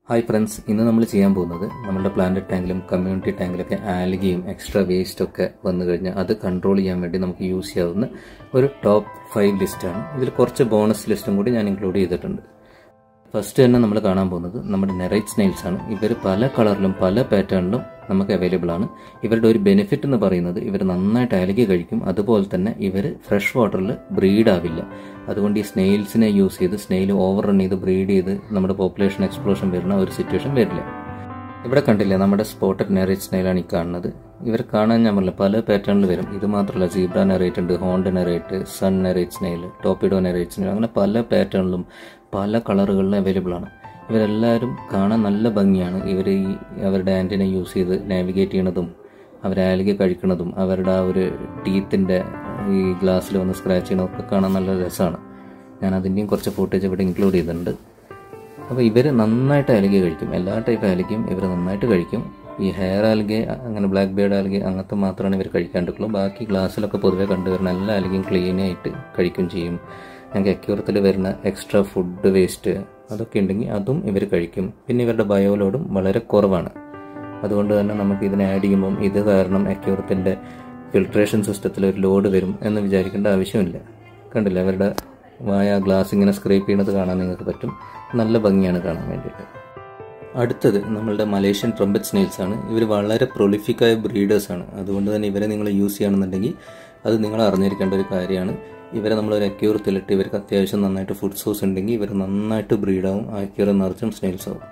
hi friends ഇന്ന് നമ്മൾ ചെയ്യാൻ പോകുന്നത് നമ്മുടെ പ്ലാന്റ് ടാങ്കിലും കമ്മ്യൂണിറ്റി ടാങ്കിലൊക്കെ ആൽഗയും എക്സ്ട്രാ വേസ്റ്റ് ഒക്കെ വന്നു കഴിഞ്ഞാൽ അത് കൺട്രോൾ ചെയ്യാൻ വേണ്ടി നമുക്ക് യൂസ് ചെയ്യാവുന്ന ഒരു ടോപ്പ് ഫൈവ് ലിസ്റ്റാണ് ഇതിൽ കുറച്ച് ബോണസ് ലിസ്റ്റും കൂടി ഞാൻ ഇൻക്ലൂഡ് ചെയ്തിട്ടുണ്ട് ഫസ്റ്റ് തന്നെ നമ്മൾ കാണാൻ പോകുന്നത് നമ്മുടെ നെറൈറ്റ് സ്നെയിൽസ് ആണ് ഇവർ പല കളറിലും പല പാറ്റേണിലും നമുക്ക് അവൈലബിൾ ആണ് ഇവരുടെ ഒരു ബെനിഫിറ്റ് എന്ന് പറയുന്നത് ഇവർ നന്നായിട്ട് അലകി കഴിക്കും അതുപോലെ തന്നെ ഇവർ ഫ്രഷ് വാട്ടറിൽ ബ്രീഡ് ആവില്ല അതുകൊണ്ട് ഈ സ്നെയിൽസിനെ യൂസ് ചെയ്ത് സ്നെയിൽ ഓവർ റൺ ചെയ്ത് ബ്രീഡ് ചെയ്ത് നമ്മുടെ പോപ്പുലേഷൻ എക്സ്പ്ലോഷൻ വരുന്ന ഒരു സിറ്റുവേഷൻ വരില്ല ഇവിടെ കണ്ടില്ലേ നമ്മുടെ സ്പോട്ടഡ് നെറേറ്റ് സ്നെയിലാണ് ഈ കാണുന്നത് ഇവർ കാണാൻ ഞാൻ പറഞ്ഞില്ല പല പാറ്റേണിൽ വരും ഇത് മാത്രമല്ല സീബ്ര നെറേറ്റ് ഉണ്ട് horned nerite sun nerite snail torpedo nerite snail അങ്ങനെ പല പാറ്റേണിലും പല കളറുകളിലും അവൈലബിൾ ആണ് ഇവരെല്ലാവരും കാണാൻ നല്ല ഭംഗിയാണ് ഇവർ ഈ അവരുടെ ആൻറ്റിനെ യൂസ് ചെയ്ത് നാവിഗേറ്റ് ചെയ്യണതും അവർ ആലിക കഴിക്കണതും അവരുടെ ആ ഒരു ടീത്തിൻ്റെ ഈ ഗ്ലാസ്സിൽ വന്ന് സ്ക്രാച്ച് ചെയ്യണതൊക്കെ കാണാൻ നല്ല രസമാണ് ഞാൻ അതിൻ്റെയും കുറച്ച് ഫുട്ടേജ് ഇവിടെ ഇൻക്ലൂഡ് ചെയ്തിട്ടുണ്ട് അപ്പോൾ ഇവർ നന്നായിട്ട് ആൽഗ കഴിക്കും എല്ലാ ടൈപ്പ് ആൽഗയും ഇവർ നന്നായിട്ട് കഴിക്കും ഈ ഹെയർ ആൽഗ അങ്ങനെ ബ്ലാക്ക് ബേർഡ് ആൽഗ അങ്ങനത്തെ മാത്രമാണ് ഇവർ കഴിക്കാണ്ടുള്ളൂ ബാക്കി ഗ്ലാസ്സിലൊക്കെ പൊതുവെ കണ്ടുവരുന്ന എല്ലാ ആൽഗയും ക്ലീൻ ആയിട്ട് കഴിക്കും ചെയ്യും ഞങ്ങൾക്ക് അക്യൂറത്തിൽ വരുന്ന എക്സ്ട്രാ ഫുഡ് വേസ്റ്റ് അതൊക്കെ ഉണ്ടെങ്കിൽ അതും ഇവർ കഴിക്കും പിന്നെ ഇവരുടെ ബയോലോഡും വളരെ കുറവാണ് അതുകൊണ്ട് തന്നെ നമുക്ക് ഇതിനെ ആഡ് ചെയ്യുമ്പം ഇത് കാരണം അക്യൂറത്തിൻ്റെ ഫിൽട്രേഷൻ സിസ്റ്റത്തിൽ ഒരു ലോഡ് വരും എന്ന് വിചാരിക്കേണ്ട ആവശ്യമില്ല കണ്ടില്ല അവരുടെ വായ ഗ്ലാസ് ഇങ്ങനെ സ്ക്രേപ്പ് ചെയ്യുന്നത് കാണാൻ നിങ്ങൾക്ക് പറ്റും നല്ല ഭംഗിയാണ് കാണാൻ വേണ്ടിയിട്ട് അടുത്തത് നമ്മളുടെ മലേഷ്യൻ ട്രംപറ്റ് സ്നെയിൽസ് ആണ് ഇവർ വളരെ പ്രൊലിഫിക്കായ ബ്രീഡേഴ്സ് ആണ് അതുകൊണ്ട് തന്നെ ഇവരെ നിങ്ങൾ യൂസ് ചെയ്യുകയാണെന്നുണ്ടെങ്കിൽ അത് നിങ്ങൾ അറിഞ്ഞിരിക്കേണ്ട ഒരു കാര്യമാണ് ഇവരെ നമ്മൾ ഒരു അക്യൂറത്തിലിട്ട് ഇവർക്ക് അത്യാവശ്യം നന്നായിട്ട് ഫുഡ് സോഴ്സ് ഉണ്ടെങ്കിൽ ഇവർ നന്നായിട്ട് ബ്രീഡാവും ആ അക്യൂറ നിറച്ചും സ്നെയിൽസ് ആവും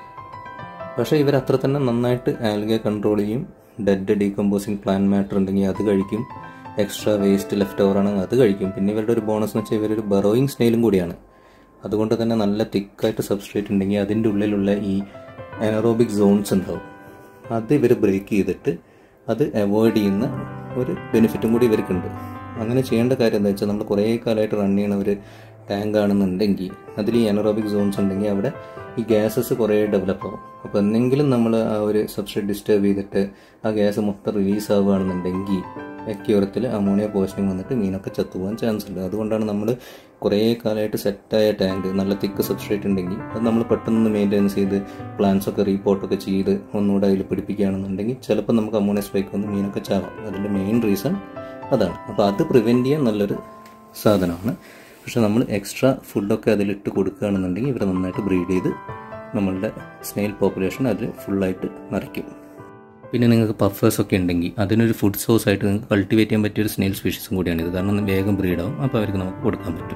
പക്ഷേ ഇവർ അത്ര തന്നെ നന്നായിട്ട് ആൽഗെ കൺട്രോൾ ചെയ്യും ഡെഡ് ഡീകമ്പോസിങ് പ്ലാന്റ് മാറ്റർ ഉണ്ടെങ്കിൽ അത് കഴിക്കും എക്സ്ട്രാ വേസ്റ്റ് ലെഫ്റ്റ് ഓവർ ആണെങ്കിൽ അത് കഴിക്കും പിന്നെ ഇവരുടെ ഒരു ബോണസ് എന്ന് വെച്ചാൽ ഇവരൊരു ബറോയിങ് സ്നെയിലും കൂടിയാണ് അതുകൊണ്ട് തന്നെ നല്ല തിക്കായിട്ട് സബ്സ്ട്രേറ്റ് ഉണ്ടെങ്കിൽ അതിൻ്റെ ഉള്ളിലുള്ള ഈ അനറോബിക് സോൺസ് ഉണ്ടാവും അത് ഇവർ ബ്രേക്ക് ചെയ്തിട്ട് അത് അവോയ്ഡ് ചെയ്യുന്ന ഒരു ബെനിഫിറ്റും കൂടി ഇവർക്കുണ്ട് അങ്ങനെ ചെയ്യേണ്ട കാര്യം എന്താ വെച്ചാൽ നമ്മൾ കുറേ കാലമായിട്ട് റൺ ചെയ്യണ ഒരു ടാങ്ക് ആണെന്നുണ്ടെങ്കിൽ അതിൽ ഈ അനറോബിക് സോൺസ് ഉണ്ടെങ്കിൽ അവിടെ ഈ ഗ്യാസസ് കുറേ ഡെവലപ്പ് ആവും അപ്പോൾ എന്തെങ്കിലും നമ്മൾ ആ ഒരു സബ്സ്ട്രേറ്റ് ഡിസ്റ്റർബ് ചെയ്തിട്ട് ആ ഗ്യാസ് മൊത്തം റിലീസ് ആവുകയാണെന്നുണ്ടെങ്കിൽ അക്യൂറത്തിൽ അമോണിയ പോഷനിങ് വന്നിട്ട് മീനൊക്കെ ചത്തുപോകാൻ ചാൻസ് ഉണ്ട് അതുകൊണ്ടാണ് നമ്മൾ കുറേ കാലമായിട്ട് സെറ്റായ ടാങ്ക് നല്ല തിക്ക് സബ്സ്ട്രേറ്റ് ഉണ്ടെങ്കിൽ അത് നമ്മൾ പെട്ടെന്ന് മെയിൻ്റെനൻസ് ചെയ്ത് പ്ലാന്റ്സ് ഒക്കെ റീപോർട്ടൊക്കെ ചെയ്ത് ഒന്നുകൂടെ അതിൽ പിടിപ്പിക്കുകയാണെന്നുണ്ടെങ്കിൽ ചിലപ്പോൾ നമുക്ക് അമോണിയ സ്പൈക്ക് വന്ന് മീനൊക്കെ ചാവാം അതിൻ്റെ മെയിൻ റീസൺ അതാണ് അപ്പോൾ അത് പ്രിവെൻറ്റ് ചെയ്യാൻ നല്ലൊരു സാധനമാണ് പക്ഷെ നമ്മൾ എക്സ്ട്രാ ഫുഡൊക്കെ അതിലിട്ട് കൊടുക്കുകയാണെന്നുണ്ടെങ്കിൽ ഇവർ നന്നായിട്ട് ബ്രീഡ് ചെയ്ത് നമ്മളുടെ സ്നെയിൽ പോപ്പുലേഷൻ അതിൽ ഫുള്ളായിട്ട് നിറയ്ക്കും പിന്നെ നിങ്ങൾക്ക് പഫേഴ്സ് ഒക്കെ ഉണ്ടെങ്കിൽ അതിനൊരു ഫുഡ് സോഴ്സ് ആയിട്ട് നിങ്ങൾക്ക് കൾട്ടിവേറ്റ് ചെയ്യാൻ പറ്റിയ ഒരു സ്നെയിൽ സ്പീഷീസും കൂടിയാണ് ഇത് കാരണം വേഗം ബ്രീഡാവും അപ്പോൾ അവർക്ക് നമുക്ക് കൊടുക്കാൻ പറ്റും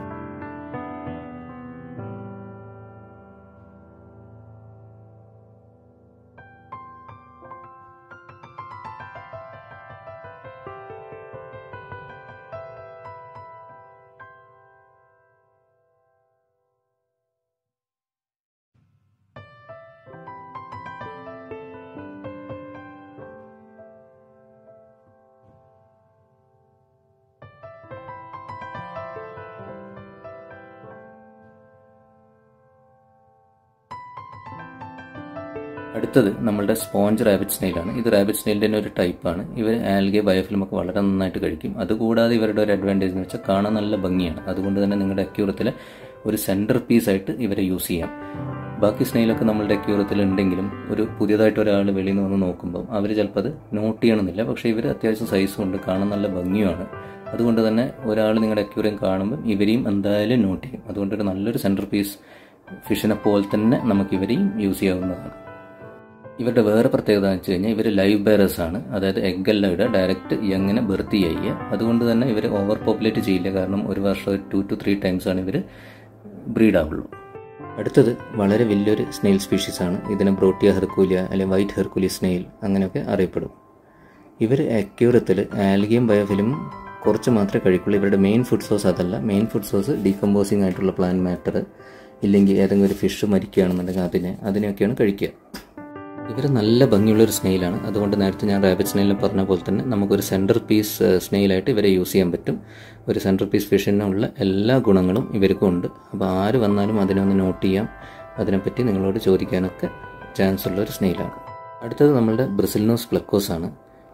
അടുത്തത് നമ്മളുടെ സ്പോഞ്ച് റാബിറ്റ് സ്നെയിലാണ് ഇത് റാബിറ്റ് സ്നെയിലിൻ്റെ തന്നെ ഒരു ടൈപ്പാണ് ഇവർ ആൽഗെ ബയോഫിലിം ഒക്കെ വളരെ നന്നായിട്ട് കഴിക്കും അതുകൂടാതെ ഇവരുടെ ഒരു അഡ്വാൻറ്റേജ് എന്ന് വെച്ചാൽ കാണാൻ നല്ല ഭംഗിയാണ് അതുകൊണ്ട് തന്നെ നിങ്ങളുടെ അക്യൂറത്തിൽ ഒരു സെൻറ്റർ പീസായിട്ട് ഇവരെ യൂസ് ചെയ്യാം ബാക്കി സ്നെയിലൊക്കെ നമ്മളുടെ അക്യൂറത്തിൽ ഉണ്ടെങ്കിലും ഒരു പുതിയതായിട്ട് ഒരാൾ വെളിയിൽ നിന്ന് വന്ന് നോക്കുമ്പോൾ അവർ ചിലപ്പോൾ അത് നോട്ട് ചെയ്യണമെന്നില്ല പക്ഷേ ഇവർ അത്യാവശ്യം സൈസും ഉണ്ട് കാണാൻ നല്ല ഭംഗിയുമാണ് അതുകൊണ്ട് തന്നെ ഒരാൾ നിങ്ങളുടെ അക്യൂറിയം കാണുമ്പോൾ ഇവരെയും എന്തായാലും നോട്ട് ചെയ്യും അതുകൊണ്ട് ഒരു നല്ലൊരു സെൻറ്റർ പീസ് ഫിഷിനെ പോലെ തന്നെ നമുക്ക് ഇവരെയും യൂസ് ചെയ്യാവുന്നതാണ് ഇവരുടെ വേറെ പ്രത്യേകത എന്ന് വെച്ച് കഴിഞ്ഞാൽ ഇവർ ലൈവ് ബെയറേഴ്സ് ആണ് അതായത് എഗ് എല്ലാം ഇടുക ഡയറക്റ്റ് യങ്ങിനെ ബർത്ത് ചെയ്യുക അതുകൊണ്ട് തന്നെ ഇവർ ഓവർ പോപ്പുലേറ്റ് ചെയ്യില്ല കാരണം ഒരു വർഷം ഒരു ടു ടു ത്രീ ടൈംസ് ആണ് ഇവർ ബ്രീഡ് ആവുള്ളൂ അടുത്തത് വളരെ വലിയൊരു സ്നെയിൽ സ്പീഷീസ് ആണ് ഇതിനെ ബ്രോട്ടിയ ഹെർക്കൂലിയ അല്ലെങ്കിൽ വൈറ്റ് ഹെർക്കൂലി സ്നെയിൽ അങ്ങനെയൊക്കെ അറിയപ്പെടും ഇവർ അക്യൂറത്തിൽ ആൽഗിയം ബയോഫിലും കുറച്ച് മാത്രമേ കഴിക്കുള്ളൂ ഇവരുടെ മെയിൻ ഫുഡ് സോഴ്സ് അതല്ല മെയിൻ ഫുഡ് സോഴ്സ് ഡീകമ്പോസിങ് ആയിട്ടുള്ള പ്ലാന്റ് മാറ്റർ ഇല്ലെങ്കിൽ ഏതെങ്കിലും ഒരു ഫിഷ് മരിക്കുകയാണെന്നുണ്ടെങ്കിൽ അതിനെ അതിനെയൊക്കെയാണ് കഴിക്കുക ഇവർ നല്ല ഭംഗിയുള്ളൊരു സ്നെയിലാണ് അതുകൊണ്ട് നേരത്തെ ഞാൻ റാബിറ്റ് സ്നെയിലിൽ പറഞ്ഞ പോലെ തന്നെ നമുക്കൊരു സെൻറ്റർ പീസ് സ്നെയിലായിട്ട് ഇവരെ യൂസ് ചെയ്യാൻ പറ്റും ഒരു സെൻറ്റർ പീസ് ഫിഷിനുള്ള എല്ലാ ഗുണങ്ങളും ഇവർക്കും ഉണ്ട് അപ്പോൾ ആര് വന്നാലും അതിനെ ഒന്ന് നോട്ട് ചെയ്യാം അതിനെപ്പറ്റി നിങ്ങളോട് ചോദിക്കാനൊക്കെ ചാൻസ് ഉള്ള ഒരു സ്നെയിലാണ് അടുത്തത് നമ്മളുടെ ബ്രസിൽനോസ് പ്ലക്കോസ് ആണ്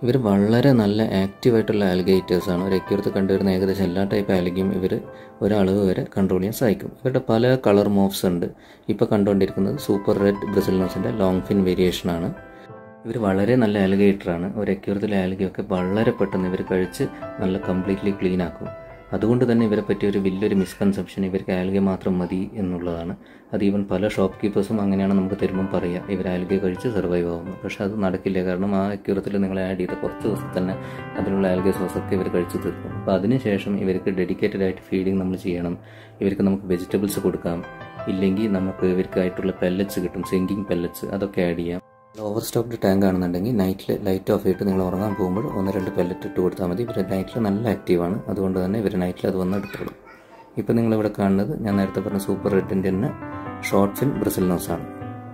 ഇവർ വളരെ നല്ല ആക്റ്റീവായിട്ടുള്ള ആൽഗേറ്റേഴ്സ് ആണ് ഒരു അക്യൂർത്ത് കണ്ടുവരുന്ന ഏകദേശം എല്ലാ ടൈപ്പ് ആൽഗയും ഇവർ ഒരളവ് വരെ കൺട്രോൾ ചെയ്യാൻ സഹായിക്കും ഇവരുടെ പല കളർ മോഫ്സ് ഉണ്ട് ഇപ്പോൾ കണ്ടുകൊണ്ടിരിക്കുന്നത് സൂപ്പർ റെഡ് ബ്രസിൽനോസിൻ്റെ ലോങ് ഫിൻ വേരിയേഷനാണ് ഇവർ വളരെ നല്ല ആൽഗേറ്ററാണ് ഒരു അക്യൂർത്തിലെ ആൽഗയൊക്കെ വളരെ പെട്ടെന്ന് ഇവർ കഴിച്ച് നല്ല കംപ്ലീറ്റ്ലി ക്ലീൻ ആക്കും അതുകൊണ്ട് തന്നെ ഇവരെ പറ്റിയ ഒരു വലിയൊരു മിസ്കൺസെപ്ഷൻ ഇവർക്ക് ആൽഗെ മാത്രം മതി എന്നുള്ളതാണ് അത് ഈവൻ പല ഷോപ്പ് കീപ്പേഴ്സും അങ്ങനെയാണ് നമുക്ക് തരുമ്പം പറയുക ഇവർ ആൽഗെ കഴിച്ച് സർവൈവ് ആവുന്നു പക്ഷെ അത് നടക്കില്ല കാരണം ആ അക്യൂറത്തിൽ നിങ്ങൾ ആഡ് ചെയ്ത കുറച്ച് ദിവസം തന്നെ അതിലുള്ള ആൽഗെ സോസ് ഒക്കെ ഇവർ കഴിച്ച് തീർക്കും അപ്പോൾ അതിനുശേഷം ഇവർക്ക് ഡെഡിക്കേറ്റഡ് ആയിട്ട് ഫീഡിങ് നമ്മൾ ചെയ്യണം ഇവർക്ക് നമുക്ക് വെജിറ്റബിൾസ് കൊടുക്കാം ഇല്ലെങ്കിൽ നമുക്ക് ഇവർക്കായിട്ടുള്ള പെല്ലറ്റ്സ് കിട്ടും സിങ്കിങ് പെല്ലറ്റ്സ് അതൊക്കെ ആഡ് ചെയ്യാം ഓവർ സ്റ്റോക്ക്ഡ് ടാങ്ക് ആണെന്നുണ്ടെങ്കിൽ നൈറ്റിൽ ലൈറ്റ് ഓഫ് ചെയ്തിട്ട് നിങ്ങൾ ഉറങ്ങാൻ പോകുമ്പോൾ ഒന്ന് രണ്ട് പെല്ലറ്റ് ഇട്ട് കൊടുത്താൽ മതി ഇവർ നൈറ്റിൽ നല്ല ആക്റ്റീവാണ് അതുകൊണ്ട് തന്നെ ഇവർ നൈറ്റിൽ അത് വന്ന് എടുത്തോളും ഇപ്പം നിങ്ങളിവിടെ കാണുന്നത് ഞാൻ നേരത്തെ പറഞ്ഞ സൂപ്പർ റെഡിൻ്റെ തന്നെ ഷോർട്ട് ഫിൻ ബ്രസിൽനോസ് ആണ്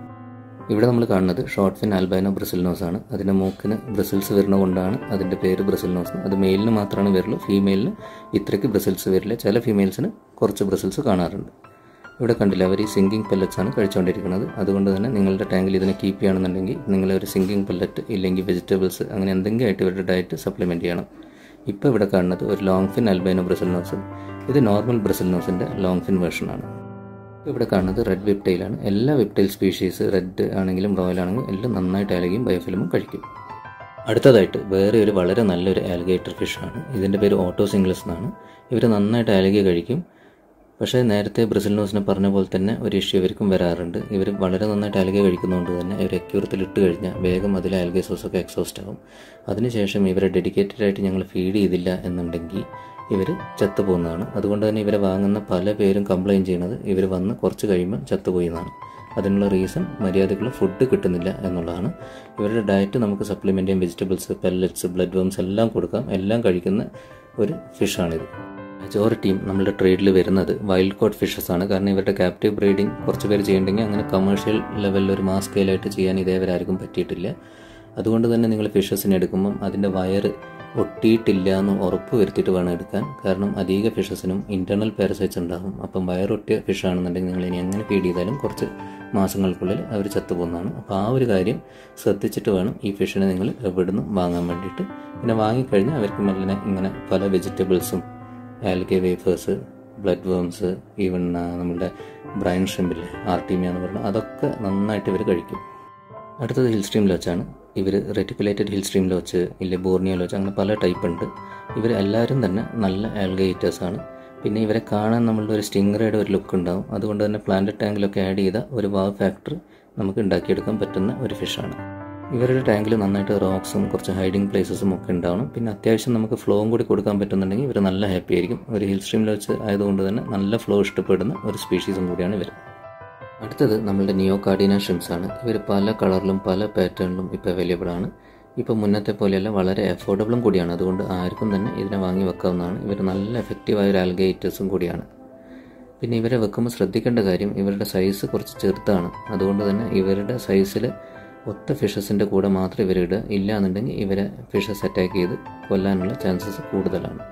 ഇവിടെ നമ്മൾ കാണുന്നത് ഷോർട്ട് ഫിൻ ആൽബൈനോ ബ്രസിൽനോസ് ആണ് അതിൻ്റെ മൂക്കിന് ബ്രസിൽസ് വരുന്ന കൊണ്ടാണ് അതിൻ്റെ പേര് ബ്രസിൽനോസ് അത് മെയിലിന് മാത്രമാണ് വരുള്ളൂ ഫീമെയിലിന് ഇത്രയ്ക്ക് ബ്രസിൽസ് വരില്ല ചില ഫീമെയിൽസിന് കുറച്ച് ബ്രസിൽസ് കാണാറുണ്ട് ഇവിടെ കണ്ടില്ല അവർ ഈ സിങ്കിങ് പെല്ലറ്റ്സ് ആണ് കഴിച്ചുകൊണ്ടിരിക്കുന്നത് അതുകൊണ്ട് തന്നെ നിങ്ങളുടെ ടാങ്കിൽ ഇതിനെ കീപ്പ് ചെയ്യണമെന്നുണ്ടെങ്കിൽ നിങ്ങൾ ഒരു സിങ്കിങ് പെല്ലറ്റ് ഇല്ലെങ്കിൽ വെജിറ്റബിൾസ് അങ്ങനെ എന്തെങ്കിലും ആയിട്ട് ഇവരുടെ ഡയറ്റ് സപ്ലിമെൻറ്റ് ചെയ്യണം ഇപ്പോൾ ഇവിടെ കാണുന്നത് ഒരു ലോങ് ഫിൻ അൽബൈനോ ബ്രസിൽനോസ് ഇത് നോർമൽ ബ്രസിൽനോസിൻ്റെ ലോങ് ഫിൻ വേർഷനാണ് ഇവിടെ കാണുന്നത് റെഡ് വിപ്റ്റൈലാണ് എല്ലാ വിപ്റ്റൈൽ സ്പീഷീസ് റെഡ് ആണെങ്കിലും റോയൽ ആണെങ്കിലും എല്ലാം നന്നായിട്ട് ആലുകയും ബയോഫിലിമും കഴിക്കും അടുത്തതായിട്ട് വേറെ ഒരു വളരെ നല്ലൊരു ആൽഗേറ്റർ ഫിഷാണ് ഇതിൻ്റെ പേര് ഓട്ടോ സിംഗ്ലസ് എന്നാണ് ഇവർ നന്നായിട്ട് ആലുക കഴിക്കും പക്ഷേ നേരത്തെ ബ്രസിൽനോസിനെ പറഞ്ഞ പോലെ തന്നെ ഒരു ഇഷ്യൂ ഇവർക്കും വരാറുണ്ട് ഇവർ വളരെ നന്നായിട്ട് ആൽഗെ കഴിക്കുന്നതുകൊണ്ട് തന്നെ ഇവർ അക്യൂറത്തിൽ ഇട്ട് കഴിഞ്ഞാൽ വേഗം അതിലെ ആൽഗെ സോസൊക്കെ എക്സോസ്റ്റ് ആകും അതിനുശേഷം ഇവരെ ഡെഡിക്കേറ്റഡ് ആയിട്ട് ഞങ്ങൾ ഫീഡ് ചെയ്തില്ല എന്നുണ്ടെങ്കിൽ ഇവർ ചത്തുപോകുന്നതാണ് അതുകൊണ്ട് തന്നെ ഇവരെ വാങ്ങുന്ന പല പേരും കംപ്ലയിൻറ്റ് ചെയ്യുന്നത് ഇവർ വന്ന് കുറച്ച് കഴിയുമ്പോൾ ചത്തുപോയി എന്നാണ് അതിനുള്ള റീസൺ മര്യാദക്കുള്ള ഫുഡ് കിട്ടുന്നില്ല എന്നുള്ളതാണ് ഇവരുടെ ഡയറ്റ് നമുക്ക് സപ്ലിമെൻ്റ് ചെയ്യാൻ വെജിറ്റബിൾസ് പെല്ലറ്റ്സ് ബ്ലഡ് വേംസ് എല്ലാം കൊടുക്കാം എല്ലാം കഴിക്കുന്ന ഒരു ഫിഷാണിത് മെജോറിറ്റിയും നമ്മുടെ ട്രേഡിൽ വരുന്നത് വൈൽഡ് കോട്ട് ഫിഷസ് ആണ് കാരണം ഇവരുടെ ക്യാപ്റ്റീവ് ബ്രീഡിംഗ് കുറച്ച് പേര് ചെയ്യണമെങ്കിൽ അങ്ങനെ കമേഴ്ഷ്യൽ ലെവലിൽ ഒരു മാസ് സ്കെയിലായിട്ട് ചെയ്യാൻ ഇതേവരെ ആർക്കും പറ്റിയിട്ടില്ല അതുകൊണ്ട് തന്നെ നിങ്ങൾ ഫിഷസിനെ എടുക്കുമ്പം അതിൻ്റെ വയറ് ഒട്ടിയിട്ടില്ല എന്ന് ഉറപ്പ് വരുത്തിയിട്ട് വേണം എടുക്കാൻ കാരണം അധിക ഫിഷസിനും ഇൻറ്റേർണൽ പാരസൈറ്റ്സ് ഉണ്ടാകും അപ്പം വയറൊട്ടിയ ഫിഷ് ആണെന്നുണ്ടെങ്കിൽ നിങ്ങൾ ഇനി എങ്ങനെ ഫീഡ് ചെയ്താലും കുറച്ച് മാസങ്ങൾക്കുള്ളിൽ അവർ ചത്തുപോകുന്നതാണ് അപ്പോൾ ആ ഒരു കാര്യം ശ്രദ്ധിച്ചിട്ട് വേണം ഈ ഫിഷിനെ നിങ്ങൾ എവിടുന്ന് വാങ്ങാൻ വേണ്ടിയിട്ട് പിന്നെ വാങ്ങിക്കഴിഞ്ഞാൽ അവർക്ക് മെല്ലിനെ ഇങ്ങനെ പല വെജിറ്റബിൾസും algae wafers blood worms even നമ്മളുടെ ബ്രൈൻ ഷ്രിമ്പില്ലേ ആർട്ടീമിയ എന്ന് പറഞ്ഞാൽ അതൊക്കെ നന്നായിട്ട് ഇവർ കഴിക്കും അടുത്തത് ഹിൽ സ്ട്രീം ലോച്ചാണ് ഇവർ റെറ്റിക്കുലേറ്റഡ് ഹിൽ സ്ട്രീം ലോച്ച് ഇല്ലേ ബോർണിയോ ലോച്ച് അങ്ങനെ പല ടൈപ്പ് ഉണ്ട് ഇവർ എല്ലാവരും തന്നെ നല്ല ആൽഗേറ്റേഴ്സ് ആണ് പിന്നെ ഇവരെ കാണാൻ നമ്മളുടെ ഒരു സ്റ്റിംഗ്രയുടെ ഒരു ലുക്ക് ഉണ്ടാവും അതുകൊണ്ട് തന്നെ പ്ലാന്റ് ടാങ്കിലൊക്കെ ആഡ് ചെയ്ത ഒരു വാവ് ഫാക്ടർ നമുക്ക് ഉണ്ടാക്കിയെടുക്കാൻ പറ്റുന്ന ഒരു ഫിഷാണ് ഇവരുടെ ടാങ്കിൽ നന്നായിട്ട് റോക്സും കുറച്ച് ഹൈഡിങ് പ്ലേസസും ഒക്കെ ഉണ്ടാവണം പിന്നെ അത്യാവശ്യം നമുക്ക് ഫ്ലോയും കൂടി കൊടുക്കാൻ പറ്റുന്നുണ്ടെങ്കിൽ ഇവർ നല്ല ഹാപ്പി ആയിരിക്കും ഒരു ഹിൽ സ്ട്രീമിൽ വെച്ച് ആയതുകൊണ്ട് തന്നെ നല്ല ഫ്ലോ ഇഷ്ടപ്പെടുന്ന ഒരു സ്പീഷീസും കൂടിയാണ് ഇവർ അടുത്തത് നമ്മളുടെ നിയോ കാർഡിന ഷിംസ് ആണ് ഇവർ പല കളറിലും പല പാറ്റേണിലും ഇപ്പോൾ അവൈലബിൾ ആണ് ഇപ്പോൾ മുന്നത്തെ പോലെയല്ല വളരെ അഫോർഡബിളും കൂടിയാണ് അതുകൊണ്ട് ആർക്കും തന്നെ ഇതിനെ വാങ്ങി വെക്കാവുന്നതാണ് ഇവർ നല്ല എഫക്റ്റീവായ ഒരു ആൽഗേറ്റേഴ്സും കൂടിയാണ് പിന്നെ ഇവരെ വെക്കുമ്പോൾ ശ്രദ്ധിക്കേണ്ട കാര്യം ഇവരുടെ സൈസ് കുറച്ച് ചെറുതാണ് അതുകൊണ്ട് തന്നെ ഇവരുടെ സൈസിൽ ഒത്ത ഫിഷസിൻ്റെ കൂടെ മാത്രം ഇവർ ഇടുക ഇല്ല എന്നുണ്ടെങ്കിൽ ഇവരെ ഫിഷസ് അറ്റാക്ക് ചെയ്ത് കൊല്ലാനുള്ള ചാൻസസ് കൂടുതലാണ്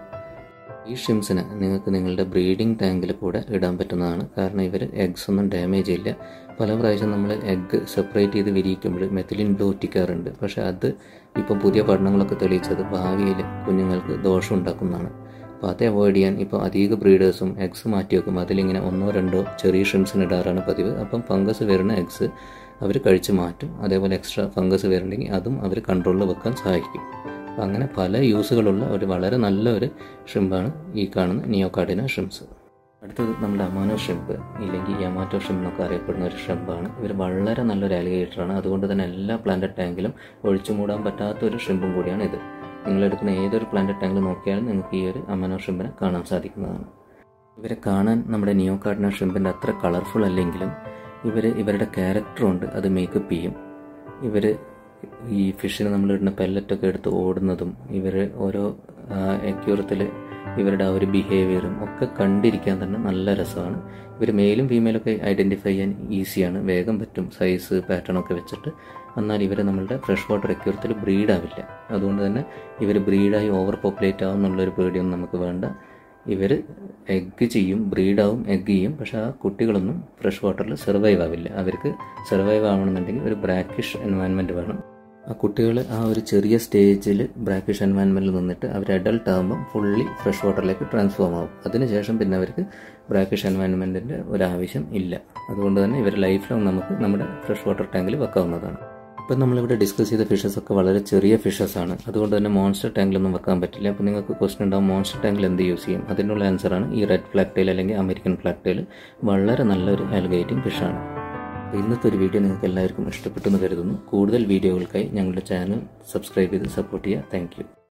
ഈ ഷിംസിന് നിങ്ങൾക്ക് നിങ്ങളുടെ ബ്രീഡിംഗ് ടാങ്കിൽ കൂടെ ഇടാൻ പറ്റുന്നതാണ് കാരണം ഇവർ എഗ്സ് ഒന്നും ഡാമേജ് ഇല്ല പല പ്രാവശ്യം നമ്മൾ എഗ്ഗ് സെപ്പറേറ്റ് ചെയ്ത് വിരിയിക്കുമ്പോൾ മെത്തിലിൻ ബ്ലൂ ഒറ്റിക്കാറുണ്ട് പക്ഷേ അത് ഇപ്പം പുതിയ പഠനങ്ങളൊക്കെ തെളിയിച്ചത് ഭാവിയിൽ കുഞ്ഞുങ്ങൾക്ക് ദോഷം ഉണ്ടാക്കുന്നതാണ് അപ്പോൾ അത് അവോയ്ഡ് ചെയ്യാൻ ഇപ്പോൾ അധിക ബ്രീഡേഴ്സും എഗ്സ് മാറ്റി വെക്കും അതിലിങ്ങനെ ഒന്നോ രണ്ടോ ചെറിയ ഷ്രിംസിന് ഇടാറാണ് പതിവ് അപ്പം ഫംഗസ് വരുന്ന എഗ്സ് അവർ കഴിച്ച് മാറ്റും അതേപോലെ എക്സ്ട്രാ ഫംഗസ് വരുന്നുണ്ടെങ്കിൽ അതും അവർ കൺട്രോളിൽ വെക്കാൻ സഹായിക്കും അപ്പം അങ്ങനെ പല യൂസുകളുള്ള ഒരു വളരെ നല്ല ഒരു ഷ്രിമ്പാണ് ഈ കാണുന്ന നിയോകാർഡിന ഷ്രിംസ് അടുത്തത് നമ്മുടെ അമാനോ ഷ്രിമ്പ് ഇല്ലെങ്കിൽ യമാറ്റോ ഷ്രിമ്പ് എന്നൊക്കെ അറിയപ്പെടുന്ന ഒരു ഷ്രിമ്പാണ് ഇവർ വളരെ നല്ലൊരു അലിഗേറ്ററാണ് അതുകൊണ്ട് തന്നെ എല്ലാ പ്ലാന്റ് ടാങ്കിലും ഒഴിച്ചു മൂടാൻ പറ്റാത്ത ഒരു ഷ്രിമ്പും കൂടിയാണ് ഇത് നിങ്ങളെടുക്കുന്ന ഏതൊരു പ്ലാന്റ് ടാങ്കിൽ നോക്കിയാലും നിങ്ങൾക്ക് ഈ ഒരു അമാനോ ഷ്രിമ്പിനെ കാണാൻ സാധിക്കുന്നതാണ് ഇവരെ കാണാൻ നമ്മുടെ നിയോകാർഡിന ഷ്രിമ്പിൻ്റെ അത്ര കളർഫുൾ അല്ലെങ്കിലും ഇവർ ഇവരുടെ ക്യാരക്ടറുണ്ട് അത് മേക്കപ്പ് ചെയ്യും ഇവർ ഈ ഫിഷിന് നമ്മൾ ഇടുന്ന പെല്ലറ്റൊക്കെ എടുത്ത് ഓടുന്നതും ഇവർ ഓരോ അക്യൂറത്തിൽ ഇവരുടെ ആ ഒരു ബിഹേവിയറും ഒക്കെ കണ്ടിരിക്കാൻ തന്നെ നല്ല രസമാണ് ഇവർ മെയിലും ഫീമെയിലൊക്കെ ഐഡൻറ്റിഫൈ ചെയ്യാൻ ഈസിയാണ് വേഗം പറ്റും സൈസ് പാറ്റേൺ ഒക്കെ വെച്ചിട്ട് എന്നാൽ ഇവർ നമ്മളുടെ ഫ്രഷ് വാട്ടർ അക്യൂറത്തിൽ ബ്രീഡ് ആവില്ല അതുകൊണ്ട് തന്നെ ഇവർ ബ്രീഡായി ഓവർ പോപ്പുലേറ്റ് ആവും എന്നുള്ളൊരു പേടിയൊന്നും നമുക്ക് വേണ്ട ഇവർ എഗ്ഗ് ചെയ്യും ബ്രീഡാവും എഗ്ഗ് ചെയ്യും പക്ഷേ ആ കുട്ടികളൊന്നും ഫ്രഷ് വാട്ടറിൽ സർവൈവ് ആവില്ല അവർക്ക് സർവൈവ് ആവണമെന്നുണ്ടെങ്കിൽ ഒരു ബ്രാക്കിഷ് എൻവയൺമെൻറ്റ് വേണം ആ കുട്ടികൾ ആ ഒരു ചെറിയ സ്റ്റേജിൽ ബ്രാക്കിഷ് എൻവയൺമെൻറ്റിൽ നിന്നിട്ട് അവർ അഡൾട്ട് ആകുമ്പം ഫുള്ളി ഫ്രഷ് വാട്ടറിലേക്ക് ട്രാൻസ്ഫോം ആവും അതിനുശേഷം പിന്നെ അവർക്ക് ബ്രാക്കിഷ് എൻവയൺമെൻറ്റിൻ്റെ ഒരാവശ്യം ഇല്ല അതുകൊണ്ട് തന്നെ ഇവർ ലൈഫ് ലോങ് നമുക്ക് നമ്മുടെ ഫ്രഷ് വാട്ടർ ടാങ്കിൽ വെക്കാവുന്നതാണ് ഇപ്പം നമ്മളിവിടെ ഡിസ്കസ് ചെയ്ത ഫിഷസ് ഒക്കെ വളരെ ചെറിയ ഫിഷസ് ആണ് അതുകൊണ്ട് തന്നെ മോൺസ്റ്റർ ടാങ്കിലൊന്നും വെക്കാൻ പറ്റില്ല അപ്പോൾ നിങ്ങൾക്ക് ക്വസ്റ്റൻ ഉണ്ടാവും മോൺസ്റ്റർ ടാങ്കിൽ എന്ത് യൂസ് ചെയ്യും അതിനുള്ള ആൻസറാണ് ഈ റെഡ് ഫ്ലാഗ് ടൈൽ അല്ലെങ്കിൽ അമേരിക്കൻ ഫ്ലാഗ് ടൈൽ വളരെ നല്ലൊരു ആൽഗേറ്റിംഗ് ഫിഷാണ് അപ്പോൾ ഇന്നത്തെ ഒരു വീഡിയോ നിങ്ങൾക്ക് എല്ലാവർക്കും ഇഷ്ടപ്പെട്ടെന്ന് കരുതുന്നു കൂടുതൽ വീഡിയോകൾക്കായി ഞങ്ങളുടെ ചാനൽ സബ്സ്ക്രൈബ് ചെയ്ത് സപ്പോർട്ട് ചെയ്യുക താങ്ക്